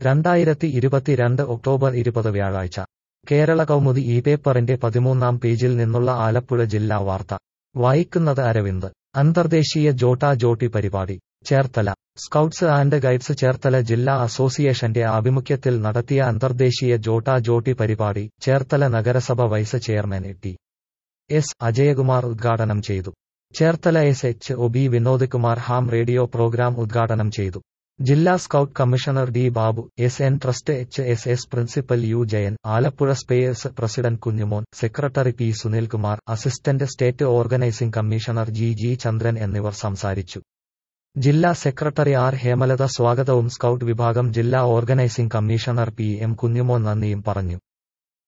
രണ്ടായിരത്തി ഇരുപത്തിരണ്ട് ഒക്ടോബർ ഇരുപത് വ്യാഴാഴ്ച കേരള കൗമുദി ഈ പേപ്പറിന്റെ പതിമൂന്നാം പേജിൽ നിന്നുള്ള ആലപ്പുഴ ജില്ലാ വാർത്ത വായിക്കുന്നത് അരവിന്ദ് അന്തർദേശീയ ജോട്ടാ ജോട്ടി പരിപാടി Cherthala scouts and guides Cherthala ജില്ലാ അസോസിയേഷന്റെ ആഭിമുഖ്യത്തിൽ നടത്തിയ അന്തർദേശീയ ജോട്ടാ ജോട്ടി പരിപാടി ചേർത്തല നഗരസഭ vice chairman T S Ajayakumar ഉദ്ഘാടനം ചെയ്തു Cherthala S H O B Vinod Kumar ham radio programme ഉദ്ഘാടനം ചെയ്തു ജില്ലാ scout commissioner D Babu S N trust H S S principal U Jayan Alappuzha സ്പേയേഴ്സ് president Kunjumon secretary P Sunilkumar assistant state organising commissioner G G Chandran എന്നിവർ സംസാരിച്ചു ജില്ലാ secretary R Hemalatha സ്വാഗതവും സ്കൗട്ട് വിഭാഗം ജില്ലാ organising commissioner P M Kunjumon നന്ദിയും പറഞ്ഞു